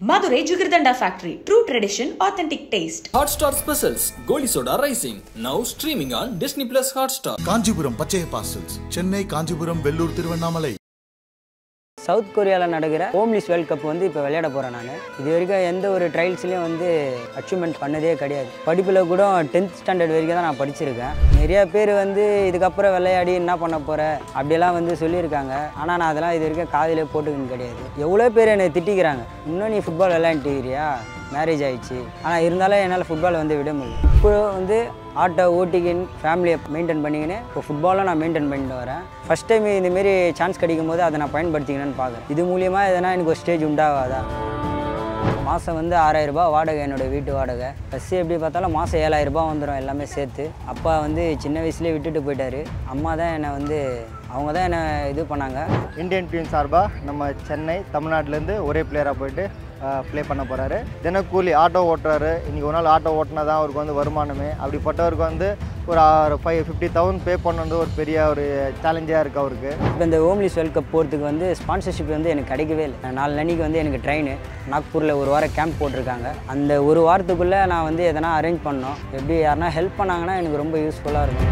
Madurai Jugardanda Factory. True tradition, authentic taste. Hotstar Specials Goli Soda Rising now streaming on Disney Plus Hotstar. Kanchipuram பச்சைய parcels Chennai Kanchipuram Vellore Tiruvannamalai south கொரியாவில் நடக்கிற ஹோம்லிஸ் world cup வந்து இப்போ விளையாட போகிறேன் நான் இது வரைக்கும் எந்த ஒரு ட்ரையல்ஸ்லையும் வந்து அச்சீவ்மெண்ட் பண்ணதே கிடையாது படிப்பில் கூட டென்த் ஸ்டாண்டர்ட் வரைக்கும் தான் நான் படிச்சிருக்கேன் நிறைய பேர் வந்து இதுக்கப்புறம் விளையாடி என்ன பண்ண போகிற அப்படியெல்லாம் வந்து சொல்லியிருக்காங்க ஆனால் நான் அதெல்லாம் இது வரைக்கும் காதிலே போட்டுக்கின்னு கிடையாது எவ்வளோ பேர் என்னை திட்டிக்கிறாங்க இன்னும் நீ ஃபுட்பால் விளையாண்டுக்கிறியா மேரேஜ் ஆயிடுச்சு ஆனால் இருந்தாலும் என்னால் ஃபுட்பால் வந்து விட முடியல இப்போ வந்து ஆட்டோ ஓட்டிக்கின்னு ஃபேமிலியை மெயின்டைன் பண்ணிக்கின்னு இப்போ ஃபுட்பாலும் நான் மெயின்டைன் பண்ணிட்டு வரேன் ஃபஸ்ட் டைம் இதுமாரி சான்ஸ் கிடைக்கும் போது அதை நான் பயன்படுத்திக்கணும்னு பார்க்குறேன் இது மூலியமாக எதனா எனக்கு ஒரு ஸ்டேஜ் உண்டாகாதா மாதம் வந்து ஆறாயிரரூபா வாடகை என்னோடய வீட்டு வாடகை பஸ்ஸு எப்படி பார்த்தாலும் மாதம் ஏழாயிரரூபா வந்துடும் எல்லாமே சேர்த்து அப்பா வந்து சின்ன வயசுலேயே விட்டுட்டு போயிட்டாரு அம்மா தான் என்னை வந்து அவங்க தான் என்னை இது பண்ணாங்க இந்தியன் டீம் சார்பாக நம்ம சென்னை தமிழ்நாட்டிலேருந்து ஒரே பிளேயராக போயிட்டு ப்ளே பண்ண போகிறாரு தினக்கூலி ஆட்டோ ஓட்டுறாரு இன்றைக்கி ஒரு நாள் ஆட்டோ ஓட்டினா தான் அவருக்கு வந்து வருமானமே அப்படிப்பட்டவருக்கு வந்து ஒரு ஃபைவ் ஃபிஃப்டி தௌசண்ட் பே பண்ணது ஒரு பெரிய ஒரு சேலஞ்சாக இருக்குது அவருக்கு இப்போ இந்த ஹோம்லிஸ் வேர்ல்ட் கப் போகிறதுக்கு வந்து ஸ்பான்சர்ஷிப் வந்து எனக்கு கிடைக்கவே இல்லை நாலு அன்னைக்கு வந்து எனக்கு ட்ரெயின் நாக்பூரில் ஒரு வாரம் கேம்ப் போட்டிருக்காங்க அந்த ஒரு வாரத்துக்குள்ளே நான் வந்து எதனா அரேஞ்ச் பண்ணோம் எப்படி யாருனா ஹெல்ப் பண்ணாங்கன்னா எனக்கு ரொம்ப யூஸ்ஃபுல்லாக இருக்கும்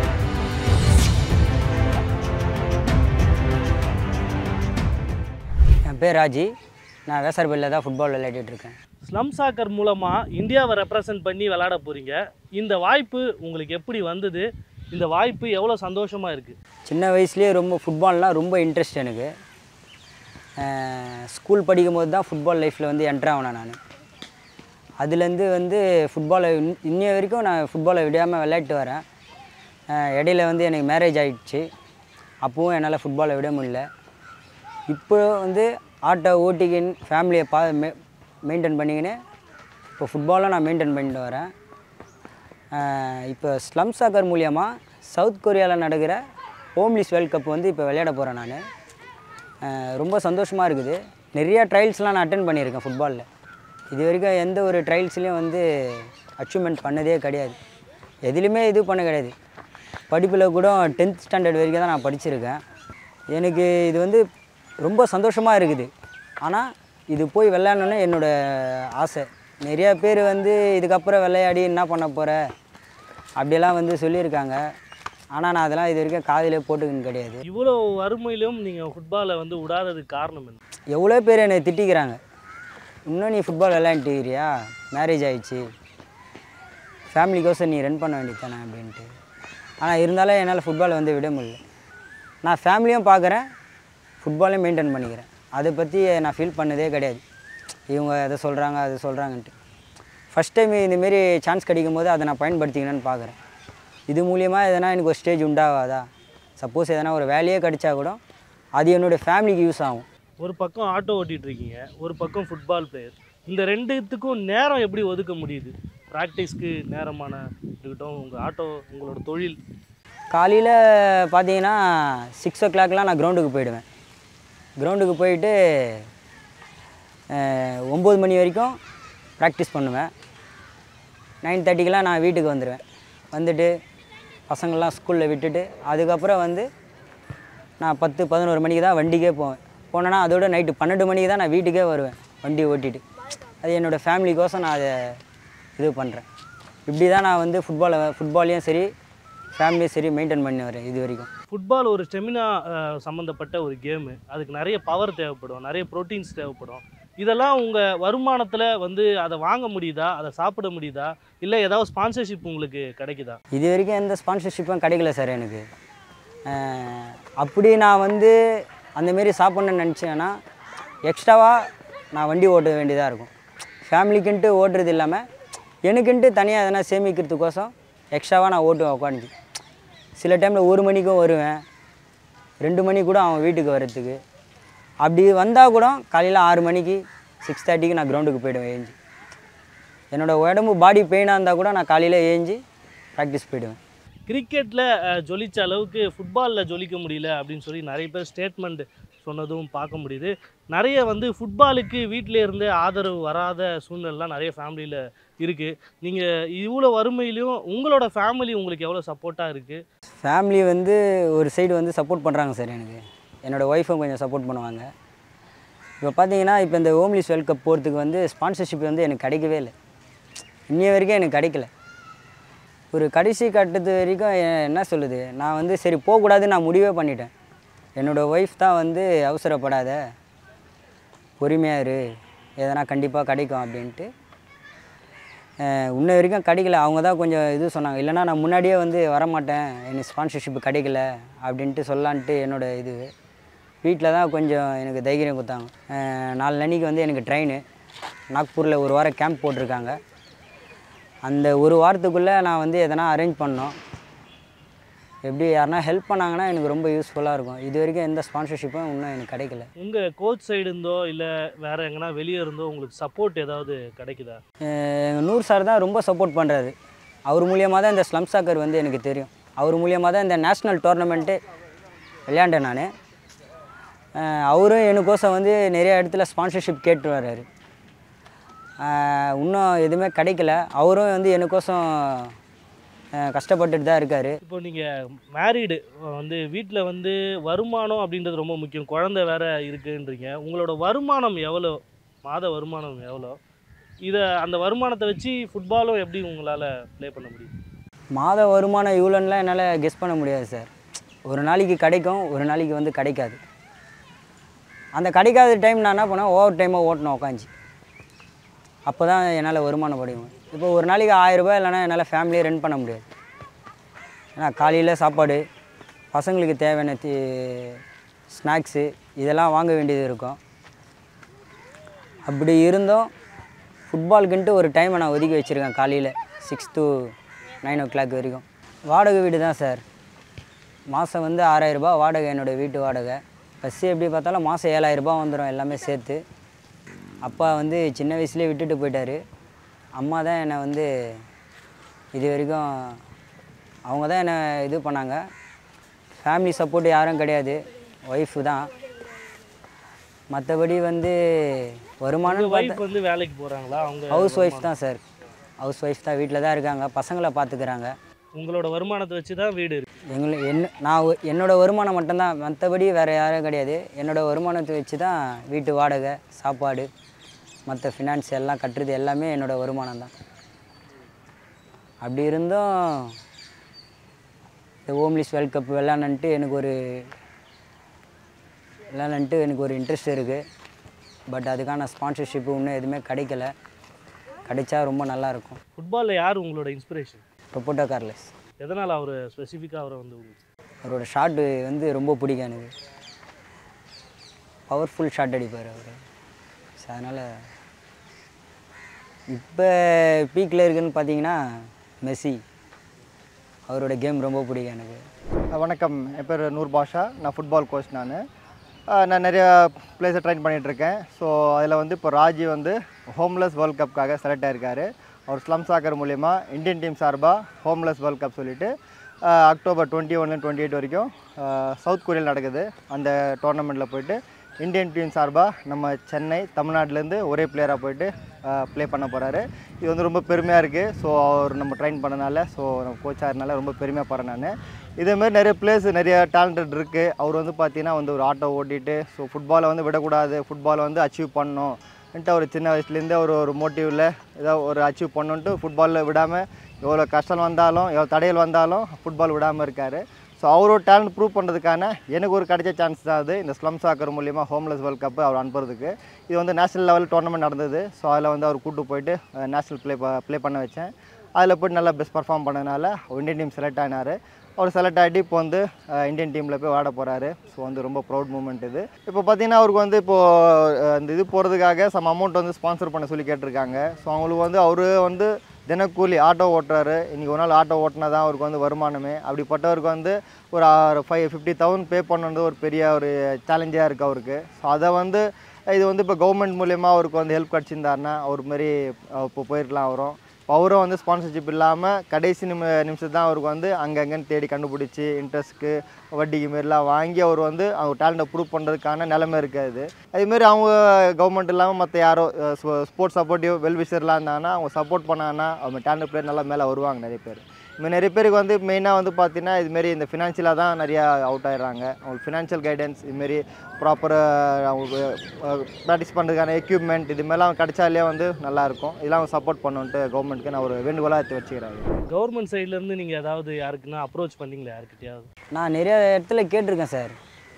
என் பேர் ராஜி நான் வேசார்பள்ளியில் தான் ஃபுட்பால் விளையாடிட்டு இருக்கேன் ஸ்லம் சாக்கர் மூலமாக இந்தியாவை ரெப்ரசன்ட் பண்ணி விளையாட போகிறீங்க இந்த வாய்ப்பு உங்களுக்கு எப்படி வந்தது இந்த வாய்ப்பு எவ்வளோ சந்தோஷமாக இருக்குது சின்ன வயசுலேயே ரொம்ப ஃபுட்பால்னால் ரொம்ப இன்ட்ரெஸ்ட் எனக்கு ஸ்கூல் படிக்கும் போது தான் ஃபுட்பால் லைஃப்பில் வந்து என்ட்ரு ஆனேன் நான் அதுலேருந்து வந்து ஃபுட்பாலை இன் இன்னைய வரைக்கும் நான் ஃபுட்பாலை விடாமல் விளையாட்டு வரேன் அஹ் இடையில வந்து எனக்கு மேரேஜ் ஆகிடுச்சு அப்போவும் என்னால் ஃபுட்பாலை விட முடியல இப்போ வந்து ஆட்டோ ஓட்டிக்கின்னு ஃபேமிலியை பா மெ மெயின்டைன் பண்ணிக்கின்னு இப்போ ஃபுட்பாலும் நான் மெயின்டைன் பண்ணிட்டு வரேன் அஹ் இப்போ ஸ்லம் சாக்கர் மூலியமாக சவுத் கொரியாவில் நடக்கிற ஹோம்லிஸ் வேர்ல்ட் கப் வந்து இப்போ விளையாட போகிறேன் நான் ரொம்ப சந்தோஷமாக இருக்குது நிறையா ட்ரையல்ஸ்லாம் நான் அட்டன் பண்ணியிருக்கேன் ஃபுட்பாலில் இது வரைக்கும் எந்த ஒரு ட்ரையல்ஸ்லேயும் வந்து அச்சீவ்மெண்ட் பண்ணதே கிடையாது எதுலேயுமே இது பண்ண கிடையாது படிப்பில் கூட டென்த் ஸ்டாண்டர்ட் வரைக்கும் தான் நான் படிச்சிருக்கேன் எனக்கு இது வந்து ரொம்ப சந்தோஷமாக இருக்குது ஆனால் இது போய் விளையாடணுன்னு என்னோடய ஆசை நிறையா பேர் வந்து இதுக்கப்புறம் விளையாடி என்ன பண்ண போகிற அப்படியெல்லாம் வந்து சொல்லியிருக்காங்க ஆனால் நான் அதெல்லாம் இது வரைக்கும் காதிலே போட்டுக்கின்னு கிடையாது இவ்வளோ வறுமையிலும் நீங்கள் ஃபுட்பாலை வந்து விடாததுக்கு காரணம் என்ன எவ்வளோ பேர் என்னை திட்டிக்கிறாங்க இன்னும் நீ ஃபுட்பால் விளையாண்டுக்கிறியா மேரேஜ் ஆயிடுச்சு ஃபேமிலிக்கோசம் நீ ரன் பண்ண வேண்டியது தானே அப்படின்ட்டு ஆனால் இருந்தாலும் என்னால் ஃபுட்பாலை வந்து விட முடியல நான் ஃபேமிலியும் பார்க்குறேன் ஃபுட்பாலையும் மெயின்டைன் பண்ணிக்கிறேன் அதை பற்றி நான் ஃபீல் பண்ணதே கிடையாது இவங்க அதை சொல்கிறாங்க அதை சொல்கிறாங்கன்ட்டு ஃபஸ்ட் டைம் இந்தமாரி சான்ஸ் கிடைக்கும் போது அதை நான் பயன்படுத்திக்கணும்னு பார்க்குறேன் இது மூலியமாக எதனா எனக்கு ஒரு ஸ்டேஜ் உண்டாகாதா சப்போஸ் எதனா ஒரு வேலையே கிடைச்சா கூட அது என்னோடய ஃபேமிலிக்கு யூஸ் ஆகும் ஒரு பக்கம் ஆட்டோ ஓட்டிகிட்டு இருக்கீங்க ஒரு பக்கம் ஃபுட்பால் பிளேயர் இந்த ரெண்டுத்துக்கும் நேரம் எப்படி ஒதுக்க முடியுது ப்ராக்டிஸ்க்கு நேரமான இருக்கட்டும் உங்கள் ஆட்டோ உங்களோட தொழில் காலையில் பார்த்தீங்கன்னா சிக்ஸ் ஓ கிளாக்லாம் நான் கிரவுண்டுக்கு போயிடுவேன் கிரவுண்டுக்கு போயிட்டு அஹ், ஒம்பது மணி வரைக்கும் ப்ராக்டிஸ் பண்ணுவேன் நைன் தேர்ட்டிக்கெலாம் நான் வீட்டுக்கு வந்துடுவேன் வந்துட்டு பசங்கள்லாம் ஸ்கூலில் விட்டுட்டு அதுக்கப்புறம் வந்து நான் பத்து பதினோரு மணிக்கு தான் வண்டிக்கே போவேன் போனேன்னா அதோட நைட்டு பன்னெண்டு மணிக்கு தான் நான் வீட்டுக்கே வருவேன் வண்டி ஓட்டிட்டு அது என்னோடய ஃபேமிலிக்கோசம் நான் அதை இது பண்ணுறேன் இப்படி தான் நான் வந்து ஃபுட்பாலை ஃபுட்பாலையும் சரி ஃபேமிலியும் சரி மெயின்டைன் பண்ணி வரேன் இது வரைக்கும் ஃபுட்பால் ஒரு ஸ்டெமினா சம்மந்தப்பட்ட ஒரு கேமு அதுக்கு நிறைய பவர் தேவைப்படும் நிறைய ப்ரோட்டீன்ஸ் தேவைப்படும் இதெல்லாம் உங்கள் வருமானத்தில் வந்து அதை வாங்க முடியுதா அதை சாப்பிட முடியுதா இல்லை ஏதாவது ஸ்பான்சர்ஷிப் உங்களுக்கு கிடைக்குதா இது வரைக்கும் எந்த ஸ்பான்சர்ஷிப்பும் கிடைக்கல சார் எனக்கு அஹ் அப்படி நான் வந்து அந்தமாரி சாப்பிட்ணுன்னு நினச்சேன்னா எக்ஸ்ட்ராவாக நான் வண்டி ஓட்ட வேண்டியதாக இருக்கும் ஃபேமிலிக்குன்ட்டு ஓட்டுறது இல்லாமல் எனக்குன்ட்டு தனியாக எதனா சேமிக்கிறதுக்கோசம் எக்ஸ்ட்ராவாக நான் ஓட்டுவேன் உட்காந்து சில டைமில் ஒரு மணிக்கும் வருவேன் ரெண்டு மணி கூட அவன் வீட்டுக்கு வர்றதுக்கு அப்படி வந்தால் கூட காலையில் ஆறு மணிக்கு சிக்ஸ் தேர்ட்டிக்கு நான் கிரவுண்டுக்கு போயிடுவேன் ஏஞ்சி என்னோடய உடம்பு பாடி பெயினாக இருந்தால் கூட நான் காலையில் ஏஞ்சி ப்ராக்டிஸ் போயிடுவேன் கிரிக்கெட்டில் ஜொலிச்ச அளவுக்கு ஃபுட்பாலில் ஜொலிக்க முடியல அப்படின்னு சொல்லி நிறைய பேர் ஸ்டேட்மெண்ட் சொன்னதும் பார்க்க முடியுது நிறைய வந்து ஃபுட்பாலுக்கு வீட்டிலே இருந்தே ஆதரவு வராத சூழ்நிலைலாம் நிறைய ஃபேமிலியில் இருக்குது நீங்கள் இவ்வளோ வறுமையிலையும் உங்களோட ஃபேமிலி உங்களுக்கு எவ்வளோ சப்போர்ட்டாக இருக்குது ஃபேமிலி வந்து ஒரு சைடு வந்து சப்போர்ட் பண்ணுறாங்க சார் எனக்கு என்னோடய ஒய்ஃபும் கொஞ்சம் சப்போர்ட் பண்ணுவாங்க இப்போ பார்த்தீங்கன்னா இப்போ இந்த ஹோம்லிஸ் வேர்ல்ட் கப் போகிறதுக்கு வந்து ஸ்பான்சர்ஷிப் வந்து எனக்கு கிடைக்கவே இல்லை இன்னைய வரைக்கும் எனக்கு கிடைக்கல ஒரு கடைசி கட்டத்து வரைக்கும் எ- என்ன சொல்லுது நான் வந்து சரி போகக்கூடாதுன்னு நான் முடிவே பண்ணிட்டேன் என்னோடய ஒய்ஃப் தான் வந்து அவசரப்படாத பொறுமையாக இரு எதனா கண்டிப்பாக கிடைக்கும் அப்படின்ட்டு அஹ் இன்ன வரைக்கும் கிடைக்கல அவங்க தான் கொஞ்சம் இது சொன்னாங்க இல்லைன்னா நான் முன்னாடியே வந்து வரமாட்டேன் எனக்கு ஸ்பான்சர்ஷிப் கிடைக்கல அப்படின்ட்டு சொல்லலான்ட்டு என்னோட இது வீட்டில் தான் கொஞ்சம் எனக்கு தைரியம் கொடுத்தாங்க அஹ் நாலு அன்னைக்கு வந்து எனக்கு ட்ரெயின் நாக்பூரில் ஒரு வாரம் கேம்ப் போட்டிருக்காங்க அந்த ஒரு வாரத்துக்குள்ளே நான் வந்து எதனா அரேஞ்ச் பண்ணோம் எப்படி யாருனா ஹெல்ப் பண்ணாங்கன்னா எனக்கு ரொம்ப யூஸ்ஃபுல்லாக இருக்கும் இது வரைக்கும் எந்த ஸ்பான்சர்ஷிப்பும் இன்னும் எனக்கு கிடைக்கல உங்கள் கோச் சைடு இருந்தோ இல்லை வேற எங்கன்னா வெளியே இருந்தோ உங்களுக்கு சப்போர்ட் ஏதாவது கிடைக்குதா எங்கள் நூர் சார் தான் ரொம்ப சப்போர்ட் பண்ணுறாரு அவர் மூலியமாக தான் இந்த ஸ்லம் சாக்கர் வந்து எனக்கு தெரியும் அவர் மூலியமாக தான் இந்த நேஷ்னல் டோர்னமெண்ட்டு விளையாண்டேன் நான் அவரும் எனக்கோசம் வந்து நிறைய இடத்துல ஸ்பான்சர்ஷிப் கேட்டு வர்றாரு அஹ் இன்னும் எதுவுமே கிடைக்கல அவரும் வந்து எனக்கோசம் அஹ் கஷ்டப்பட்டுட்டு தான் இருக்கார் இப்போ நீங்கள் மேரீடு வந்து வீட்டில் வந்து வருமானம் அப்படின்றது ரொம்ப முக்கியம் குழந்தை வேற இருக்குன்றீங்க உங்களோட வருமானம் எவ்வளோ மாத வருமானம் எவ்வளோ இதை அந்த வருமானத்தை வச்சு ஃபுட்பாலும் எப்படி உங்களால் ப்ளே பண்ண முடியும் மாத வருமானம் இவ்வளோன்னுலாம் என்னால் கெஸ் பண்ண முடியாது சார் ஒரு நாளைக்கு கிடைக்கும் ஒரு நாளைக்கு வந்து கிடைக்காது அந்த கிடைக்காத டைம் நான் என்ன பண்ணேன் ஓவர் டைமாக ஓட்டணும் உட்காந்து அப்போ தான் என்னால் வருமானம் படிக்கும் இப்போ ஒரு நாளைக்கு ஆயிரரூபா இல்லைன்னா என்னால் ஃபேமிலியை ரன் பண்ண முடியாது ஏன்னா காலையில் சாப்பாடு பசங்களுக்கு தேவையான தி ஸ்நாக்ஸு இதெல்லாம் வாங்க வேண்டியது இருக்கும் அப்படி இருந்தும் ஃபுட்பாலுக்குன்ட்டு ஒரு டைமை நான் ஒதுக்கி வச்சுருக்கேன் காலையில் six to nine o'clock வரைக்கும் வாடகை வீடு தான் சார் மாதம் வந்து ஆறாயிரரூபா வாடகை என்னோடய வீட்டு வாடகை பஸ்ஸு எப்படி பார்த்தாலும் மாதம் ஏழாயிரரூபா வந்துடும் எல்லாமே சேர்த்து அப்பா வந்து சின்ன வயசுலேயே விட்டுட்டு போயிட்டாரு அம்மா தான் என்னை வந்து இது வரைக்கும் அவங்க தான் என்னை இது பண்ணாங்க ஃபேமிலி சப்போர்ட் யாரும் கிடையாது ஒய்ஃபு தான் மற்றபடி வந்து வருமானம் பார்த்தா ஒய்ஃப் வந்து வேலைக்கு போகிறாங்களா அவங்க ஹவுஸ் ஒய்ஃப் தான் சார் ஹவுஸ் ஒய்ஃப் தான் வீட்டில் தான் இருக்காங்க பசங்களை பார்த்துக்கிறாங்க உங்களோட வருமானத்தை வச்சு தான் வீடு இருக்கு எங்களை என்ன நான் ஒ- என்னோட வருமானம் மட்டும்தான் மற்றபடி வேறு யாரும் கிடையாது என்னோட வருமானத்தை வச்சு தான் வீட்டு வாடகை சாப்பாடு மற்ற ஃபினான்ஸ் எல்லாம் கட்டுறது எல்லாமே என்னோட வருமானம் தான் அப்படி இருந்தும் இந்த ஹோம்லிஸ் வேர்ல்ட் கப் விளாட்ணுன்ட்டு எனக்கு ஒரு விளாட்ணுன்ட்டு எனக்கு ஒரு இன்ட்ரெஸ்ட் இருக்குது பட் அதுக்கான ஸ்பான்சர்ஷிப்பு இன்னும் எதுவுமே கிடைக்கல கிடைச்சா ரொம்ப நல்லாயிருக்கும் ஃபுட்பாலில் யார் உங்களோட இன்ஸ்பிரேஷன் ரொபோட்டோ கார்லஸ் எதனால் அவர் ஸ்பெசிஃபிக்காக அவரை வந்து உங்களுக்கு அவரோட ஷாட்டு வந்து ரொம்ப பிடிக்கும் எனக்கு பவர்ஃபுல் ஷாட் அடிப்பார் அவர் ஸோ அதனால் இப்போ பீக்கில் இருக்குன்னு பார்த்தீங்கன்னா மெஸ்ஸி அவரோட கேம் ரொம்ப பிடிக்கும் எனக்கு வணக்கம் என் பேர் நூர் பாஷா நான் ஃபுட்பால் கோச் நான் நான் நிறைய பிளேஸை ட்ரைன் பண்ணிகிட்ருக்கேன் ஸோ அதில் வந்து இப்போ ராஜி வந்து ஹோம்லெஸ் வேர்ல்ட் கப்புக்காக செலக்ட் ஆயிருக்காரு அவர் ஸ்லம் சாக்கர் மூலயமா இந்தியன் டீம் சார்பாக ஹோம்லெஸ் வேர்ல்ட் கப் சொல்லிட்டு ஆஹ், அக்டோபர் டுவெண்ட்டி ஒன்லேருந்து டுவெண்ட்டி எயிட் வரைக்கும் ஆஹ், சவுத் கொரியாவில் நடக்குது அந்த டோர்னமெண்ட்டில் போயிட்டு இந்தியன் டீம் சார்பாக நம்ம சென்னை தமிழ்நாட்டிலேருந்து ஒரே பிளேயராக போயிட்டு ப்ளே பண்ண போகிறாரு இது வந்து ரொம்ப பெருமையாக இருக்குது ஸோ அவர் நம்ம ட்ரெயின் பண்ணனால ஸோ நம்ம கோச்சாக இருனால ரொம்ப பெருமையாக போகிறேன் நான் இதேமாரி நிறைய பிளேஸ் நிறைய டேலண்டட் இருக்குது அவர் வந்து பார்த்தீங்கன்னா வந்து ஒரு ஆட்டோ ஓட்டிட்டு ஸோ ஃபுட்பாலை வந்து விடக்கூடாது ஃபுட்பாலை வந்து அச்சீவ் பண்ணணும்ன்ட்டு அவர் சின்ன வயசுலேருந்தே ஒரு ஒரு மோட்டிவில் ஏதோ ஒரு அச்சீவ் பண்ணணுன்ட்டு ஃபுட்பாலில் விடாமல் எவ்வளோ கஷ்டம் வந்தாலும் எவ்வளோ தடைகள் வந்தாலும் ஃபுட்பால் விடாமல் இருக்கார் ஸோ அவரோட டேலண்ட் ப்ரூவ் பண்ணுறதுக்கான எனக்கு ஒரு கிடைச்ச சான்ஸ் தான் அது இந்த ஸ்லம் சாக்கர் மூலியமாக ஹோம்லெஸ் வேர்ல்ட் கப் அவர் அனுப்புறதுக்கு இது வந்து நேஷனல் லெவல் டோர்னமெண்ட் நடந்தது ஸோ அதில் வந்து அவர் கூட்டு போயிட்டு நேஷனல் ப்ளே ப்ளே பண்ண வச்சேன் அதில் போய்ட்டு நல்லா பெஸ்ட் பர்ஃபார்ம் பண்ணனால இந்தியன் டீம் செலக்ட் ஆனார் அவர் செலக்ட் ஆகிட்டு இப்போ வந்து அஹ், இந்தியன் டீமில் போய் விளையாட போகிறாரு ஸோ வந்து ரொம்ப ப்ரௌட் மூமெண்ட் இது இப்போ பார்த்தீங்கன்னா அவருக்கு வந்து இப்போது இந்த இது போகிறதுக்காக சம் அமௌண்ட் வந்து ஸ்பான்சர் பண்ண சொல்லி கேட்டிருக்காங்க ஸோ அவங்களுக்கு வந்து அவர் வந்து தினக்கூலி ஆட்டோ ஓட்டுறாரு இன்றைக்கி ஒரு நாள் ஆட்டோ ஓட்டினா தான் அவருக்கு வந்து வருமானமே அப்படிப்பட்டவருக்கு வந்து ஒரு ஃபைவ் ஃபிஃப்டி தௌசண்ட் பே பண்ணது ஒரு பெரிய ஒரு சேலஞ்சாக இருக்குது அவருக்கு ஸோ அதை வந்து இது வந்து இப்போ கவர்மெண்ட் மூலயமா அவருக்கு வந்து ஹெல்ப் கிடச்சிருந்தாருன்னா அவர் மாதிரி அஹ், இப்போ போயிருக்கலாம் அவரும் இப்போ அவரும் வந்து ஸ்பான்சர்ஷிப் இல்லாமல் கடைசி நிமி நிமிஷம் தான் அவருக்கு வந்து அங்கங்கன்னு தேடி கண்டுபிடிச்சி இன்ட்ரெஸ்ட்க்கு வட்டிக்கு மாரிலாம் வாங்கி அவர் வந்து அவங்க டேலண்ட்டை ப்ரூவ் பண்ணுறதுக்கான நிலைமை இருக்காது அதேமாரி அவங்க கவர்மெண்ட் இல்லாமல் மற்ற யாரோ ஸ்போர்ட்ஸ் சப்போர்ட்டிவ் வெல்விஷர்லாம் இருந்தாங்கன்னா அவங்க சப்போர்ட் பண்ணாங்கன்னா அவங்க டேலண்ட் பிளேயர் நல்லா மேலே வருவாங்க நிறைய பேர் இப்போ நிறைய பேருக்கு வந்து மெயினாக வந்து பார்த்தீங்கன்னா இதுமாரி இந்த ஃபினான்ஷியலாக தான் நிறையா அவுட் ஆயிடுறாங்க அவங்களுக்கு ஃபினான்ஷியல் கைடன்ஸ் இதுமாரி ப்ராப்பராக அவங்களுக்கு ப்ராக்டிஸ் பண்ணுறதுக்கான எக்யூப்மெண்ட் இதுமாரிலாம் கிடைச்சாலே வந்து நல்லாயிருக்கும் இதெல்லாம் அவங்க சப்போர்ட் பண்ணுன்ட்டு கவர்மெண்ட்டுக்கு நான் ஒரு வேண்டுகோளாக எடுத்து வச்சுக்கிறேன் கவர்மெண்ட் சைட்லேருந்து நீங்கள் ஏதாவது யாருக்குன்னா அப்ரோச் பண்ணீங்களா யாருக்கிட்டையாவது நான் நிறைய இடத்துல கேட்டிருக்கேன் சார்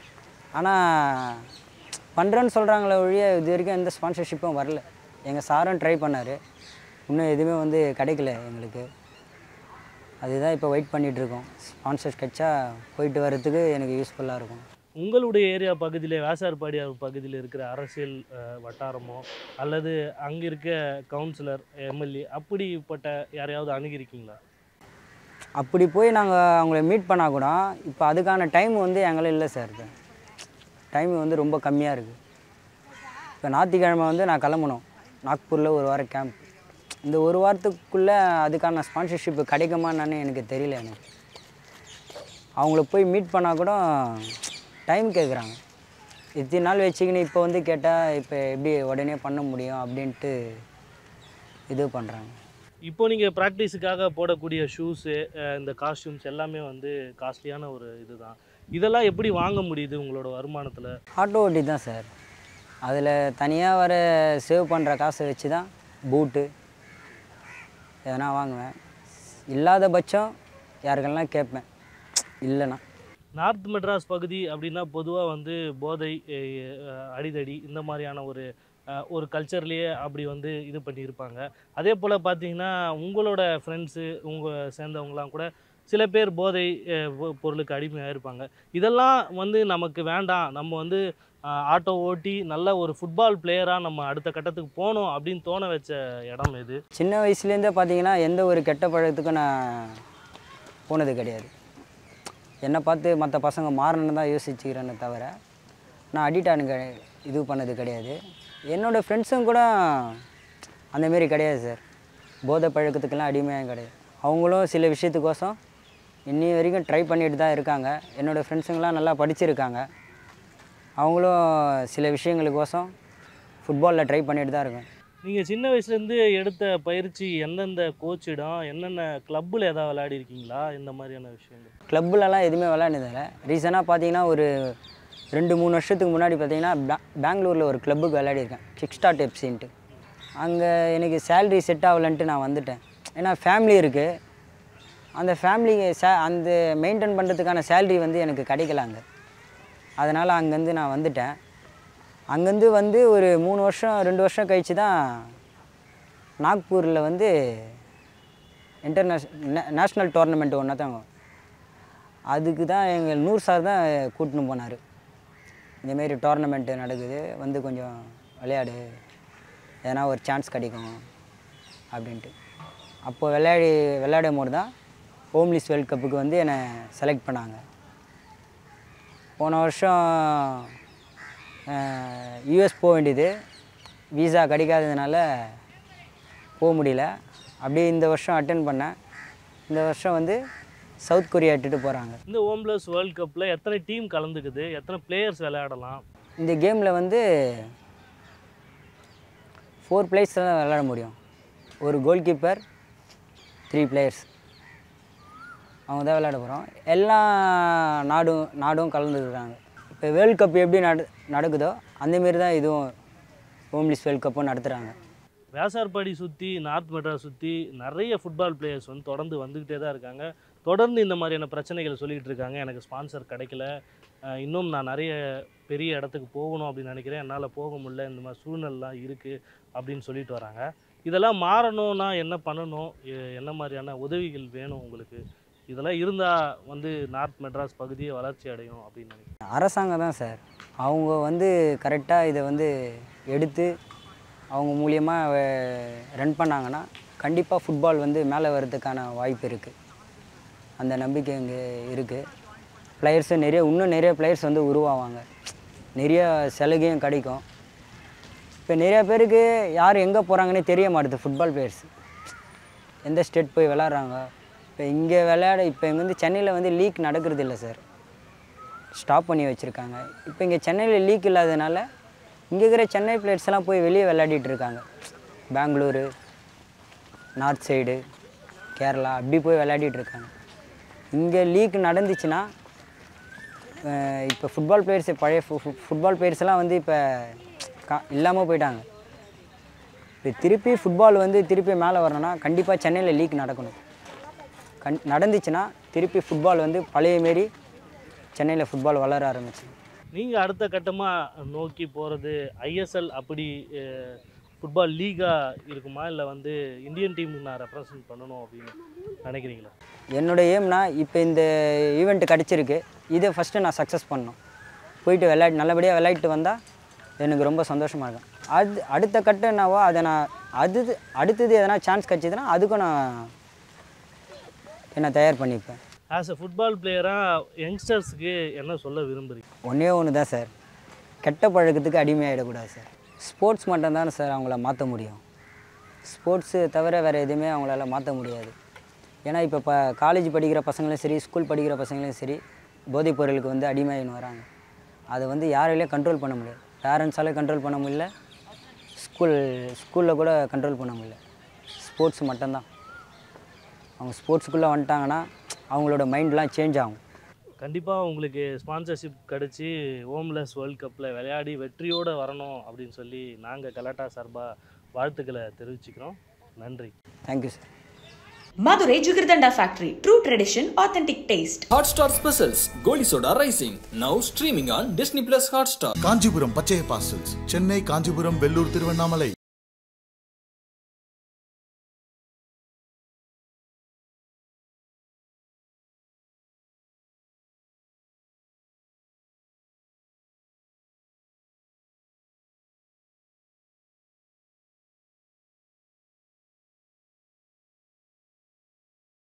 ஆனால் பண்ணுறேன்னு சொல்கிறாங்களே ஒழிய இது வரைக்கும் எந்த ஸ்பான்சர்ஷிப்பும் வரல எங்கள் சாரும் ட்ரை பண்ணார் இன்னும் எதுவுமே வந்து கிடைக்கல எங்களுக்கு அதுதான் இப்போ வெயிட் பண்ணிகிட்ருக்கோம் ஸ்பான்சர்ஸ் கிடைச்சா போயிட்டு வர்றதுக்கு எனக்கு யூஸ்ஃபுல்லாக இருக்கும் உங்களுடைய ஏரியா பகுதியில் வேசார்பாடியார் பகுதியில் இருக்கிற அரசியல் அஹ், வட்டாரமோ அல்லது அங்கே இருக்க கவுன்சிலர் எம்எல்ஏ அப்படிப்பட்ட யாரையாவது அணுகிருக்கீங்களா அப்படி போய் நாங்கள் அவங்கள மீட் பண்ணால் கூட இப்போ அதுக்கான டைம் வந்து எங்களும் இல்லை சார் இப்போ டைம் வந்து ரொம்ப கம்மியாக இருக்குது இப்போ ஞாயிற்றுக்கிழமை வந்து நான் கிளம்பணும் நாக்பூரில் ஒரு வாரம் கேம்ப் இந்த ஒரு வாரத்துக்குள்ளே அதுக்கான ஸ்பான்சர்ஷிப் கிடைக்குமா என்னன்னு எனக்கு தெரியல எனக்கு அவங்கள போய் மீட் பண்ணால் கூட டைம் கேட்குறாங்க இத்தனை நாள் வச்சுக்கின்னு இப்போ வந்து கேட்டால் இப்போ எப்படி உடனே பண்ண முடியும் அப்படின்ட்டு இது பண்ணுறாங்க இப்போ நீங்கள் ப்ராக்டிஸுக்காக போடக்கூடிய ஷூஸு இந்த காஸ்டியூம்ஸ் எல்லாமே வந்து காஸ்ட்லியான ஒரு இதுதான் இதெல்லாம் எப்படி வாங்க முடியுது உங்களோட வருமானத்தில் ஆட்டோ ஓட்டி தான் சார் அதில் தனியாக வர சேவ் பண்ணுற காசை வச்சு தான் பூட்டு எதனா வாங்குவேன் இல்லாத பட்சம் யாருக்கெல்லாம் கேட்பேன் இல்லைண்ணா நார்த் மெட்ராஸ் பகுதி அப்படின்னா பொதுவாக வந்து போதை அஹ், அஹ், அடிதடி இந்த மாதிரியான ஒரு அஹ், ஒரு கல்ச்சர்லேயே அப்படி வந்து இது பண்ணியிருப்பாங்க அதே போல் பார்த்தீங்கன்னா உங்களோட ஃப்ரெண்ட்ஸு உங்கள் சேர்ந்தவங்களாம் கூட சில பேர் போதை அஹ், பொ- பொருளுக்கு அடிமையாக இருப்பாங்க இதெல்லாம் வந்து நமக்கு வேண்டாம் நம்ம வந்து அஹ், ஆட்டோ ஓட்டி நல்ல ஒரு ஃபுட்பால் பிளேயராக நம்ம அடுத்த கட்டத்துக்கு போகணும் அப்படின்னு தோண வச்ச இடம் இது சின்ன வயசுலேருந்தே பார்த்தீங்கன்னா எந்த ஒரு கெட்ட பழக்கத்துக்கும் நான் போனது கிடையாது என்னை பார்த்து மற்ற பசங்க மாறணும்னு தான் யோசிச்சுக்கிறேன்னு தவிர நான் அடிக்ட் ஆனு இது பண்ணது கிடையாது என்னோடய ஃப்ரெண்ட்ஸும் கூட அந்தமாரி கிடையாது சார் போதை பழக்கத்துக்கெல்லாம் அடிமையாக கிடையாது அவங்களும் சில விஷயத்துக்கோசம் இன்னி வரைக்கும் ட்ரை பண்ணிட்டு தான் இருக்காங்க என்னோடய ஃப்ரெண்ட்ஸுங்களாம் நல்லா படிச்சிருக்காங்க அவங்களும் சில விஷயங்களுக்கோசம் ஃபுட்பாலில் ட்ரை பண்ணிட்டு தான் இருக்காங்க நீங்கள் சின்ன வயசுலேருந்து எடுத்த பயிற்சி எந்தெந்த கோச்சிடம் என்னென்ன கிளப்பில் ஏதாவது விளையாடி இருக்கீங்களா இந்த மாதிரியான விஷயங்கள் கிளப்புலலாம் எதுவுமே விளையாடுனதில்ல ரீசனாக பார்த்தீங்கன்னா ஒரு ரெண்டு மூணு வருஷத்துக்கு முன்னாடி பார்த்தீங்கன்னா பே பெங்களூரில் ஒரு கிளப்புக்கு விளையாடிருக்கேன் கிக் ஸ்டார்ட் எப்சின்ட்டு அங்கே எனக்கு சேல்ரி செட் ஆகலன்ட்டு நான் வந்துட்டேன் ஏன்னா ஃபேமிலி இருக்குது அந்த ஃபேமிலி சே அந்த மெயின்டைன் பண்ணுறதுக்கான சேல்ரி வந்து எனக்கு கிடைக்கல அங்கே அதனால் அங்கேருந்து நான் வந்துட்டேன் அங்கேருந்து வந்து ஒரு மூணு வருஷம் ரெண்டு வருஷம் கழித்து தான் நாக்பூரில் வந்து இன்டர்நேஷ் நேஷ்னல் டோர்னமெண்ட் ஒன்று தாங்க அதுக்கு தான் எங்கள் நூர் சார் தான் கூட்டின்னு போனார் இந்தமாரி டோர்னமெண்ட்டு நடக்குது வந்து கொஞ்சம் விளையாடு எதனா ஒரு சான்ஸ் கிடைக்கும் அப்படின்ட்டு அப்போ விளையாடி விளையாடும் போது தான் ஹோம்லிஸ் வேர்ல்ட் கப்புக்கு வந்து என்னை செலக்ட் பண்ணாங்க போன வருஷம் யூஎஸ் போக வேண்டியது வீசா கிடைக்காததுனால போக முடியல அப்படியே இந்த வருஷம் அட்டன் பண்ணேன் இந்த வருஷம் வந்து சவுத் கொரியா இட்டுட்டு போகிறாங்க இந்த ஓம் பிளஸ் வேர்ல்ட் கப்பில் எத்தனை டீம் கலந்துக்குது எத்தனை பிளேயர்ஸ் விளையாடலாம் இந்த கேமில் வந்து ஃபோர் பிளேயர்ஸ் தான் விளையாட முடியும் ஒரு கோல் கீப்பர் த்ரீ பிளேயர்ஸ் அவங்க தான் விளையாட போகிறோம் எல்லா நாடும் நாடும் கலந்துருக்காங்க இப்போ வேர்ல்ட் கப் எப்படி நட நடக்குதோ அந்தமாரி தான் இதுவும் ஹோம்லிஸ் வேர்ல்ட் கப்பும் நடத்துகிறாங்க வேசார்பாடி சுற்றி நார்த் மெட்ராஸ் சுற்றி நிறைய ஃபுட்பால் பிளேயர்ஸ் வந்து தொடர்ந்து வந்துக்கிட்டே தான் இருக்காங்க தொடர்ந்து இந்த மாதிரியான பிரச்சனைகள் சொல்லிகிட்டு இருக்காங்க எனக்கு ஸ்பான்சர் கிடைக்கல அஹ் இன்னும் நான் நிறைய பெரிய இடத்துக்கு போகணும் அப்படின்னு நினைக்கிறேன் என்னால் போக முடியல இந்த மாதிரி சூழ்நிலாம் இருக்குது அப்படின்னு சொல்லிட்டு வராங்க இதெல்லாம் மாறணும்னா என்ன பண்ணணும் எ- என்ன மாதிரியான உதவிகள் வேணும் உங்களுக்கு இதெல்லாம் இருந்தால் வந்து நார்த் மெட்ராஸ் பகுதியை வளர்ச்சி அடையும் அப்படின்னு நினைக்கிறேன் அரசாங்கம் தான் சார் அவங்க வந்து கரெக்டாக இதை வந்து எடுத்து அவங்க மூலியமாக ரன் பண்ணாங்கன்னா கண்டிப்பாக ஃபுட்பால் வந்து மேலே வர்றதுக்கான வாய்ப்பு இருக்குது அந்த நம்பிக்கை இங்கே இருக்குது பிளேயர்ஸும் நிறைய இன்னும் நிறைய பிளேயர்ஸ் வந்து உருவாவாங்க நிறைய சலுகையும் கிடைக்கும் இப்போ நிறைய பேருக்கு யார் எங்கே போகிறாங்கன்னே தெரிய மாட்டுது ஃபுட்பால் பிளேயர்ஸ் எந்த ஸ்டேட் போய் விளாட்றாங்க இப்போ இங்கே விளையாட இப்போ இங்கே வந்து சென்னையில் வந்து லீக் நடக்கிறது இல்லை சார் ஸ்டாப் பண்ணி வச்சுருக்காங்க இப்போ இங்கே சென்னையில் லீக் இல்லாததுனால இங்கே இருக்கிற சென்னை பிளேயர்ஸ் எல்லாம் போய் வெளியே விளையாடிட்டு இருக்காங்க பெங்களூரு நார்த் சைடு கேரளா அப்படி போய் விளையாடிட்டு இருக்காங்க இங்கே லீக் நடந்துச்சுன்னா இப்போ ஃபுட்பால் பிளேயர்ஸ் பழைய ஃபுட்பால் பிளேயர்ஸ் எல்லாம் வந்து இப்போ கா இல்லாமல் போயிட்டாங்க இப்போ திருப்பி ஃபுட்பால் வந்து திருப்பி மேலே வரணும்னா கண்டிப்பாக சென்னையில் லீக் நடக்கணும் கண் நடந்துச்சுன்னா திருப்பி ஃபுட்பால் வந்து பழைய மாரி சென்னையில் ஃபுட்பால் வளர ஆரம்பிச்சு நீங்கள் அடுத்த கட்டமாக நோக்கி போகிறது ஐஎஸ்எல் அப்படி ஃபுட்பால் லீகாக இருக்குமா இல்லை வந்து இந்தியன் டீமுக்கு நான் ரெப்ரசன்ட் பண்ணணும் அப்படின்னு நினைக்கிறீங்களா என்னோட ஏம்னா இப்போ இந்த ஈவெண்ட் கிடச்சிருக்கு இதை ஃபஸ்ட்டு நான் சக்ஸஸ் பண்ணணும் போயிட்டு விளையாட்டு நல்லபடியாக விளையாட்டு வந்தால் எனக்கு ரொம்ப சந்தோஷமாக இருக்கும் அது அடுத்த கட்டம் என்னவோ அதை நான் அது அடுத்தது எதனா சான்ஸ் கிடச்சிதுன்னா அதுக்கும் நான் என்னை தயார் பண்ணிப்பேன் ஆஸ் அ ஃபுட்பால் பிளேயராக யங்ஸ்டர்ஸ்க்கு என்ன சொல்ல விரும்புறீங்க ஒன்றே ஒன்று தான் சார் கெட்ட பழக்கத்துக்கு அடிமையாகிடக்கூடாது சார் ஸ்போர்ட்ஸ் மட்டும்தான் சார் அவங்கள மாற்ற முடியும் ஸ்போர்ட்ஸு தவிர வேறு எதுவுமே அவங்களால மாற்ற முடியாது ஏன்னா இப்போ இப்போ காலேஜ் படிக்கிற பசங்களும் சரி ஸ்கூல் படிக்கிற பசங்களும் சரி போதைப் பொருளுக்கு வந்து அடிமையாகின்னு வராங்க அதை வந்து யாராலையும் கண்ட்ரோல் பண்ண முடியாது பேரண்ட்ஸாலே கண்ட்ரோல் பண்ண முடியல ஸ்கூல் ஸ்கூலில் கூட கண்ட்ரோல் பண்ண முடியல ஸ்போர்ட்ஸ் மட்டும்தான் அவங்க ஸ்போர்ட்ஸுக்குள்ளே வந்துட்டாங்கன்னா அவங்களோட மைண்ட்லாம் சேஞ்ச் ஆகும் கண்டிப்பாக உங்களுக்கு ஸ்பான்சர்ஷிப் கிடச்சி ஹோம்லெஸ் வேர்ல்ட் கப்பில் விளையாடி வெற்றியோடு வரணும் அப்படின்னு சொல்லி நாங்கள் கலாட்டா சார்பாக வாழ்த்துக்களை தெரிவிச்சுக்கிறோம் நன்றி thank you sir Madurai Jugardanda Factory. True tradition, authentic taste. Hotstar Specials Goli Soda Rising now streaming on Disney Plus Hotstar. Kanchipuram பச்சைய பார்சல்ஸ் சென்னை காஞ்சிபுரம் வெள்ளூர் திருவண்ணாமலை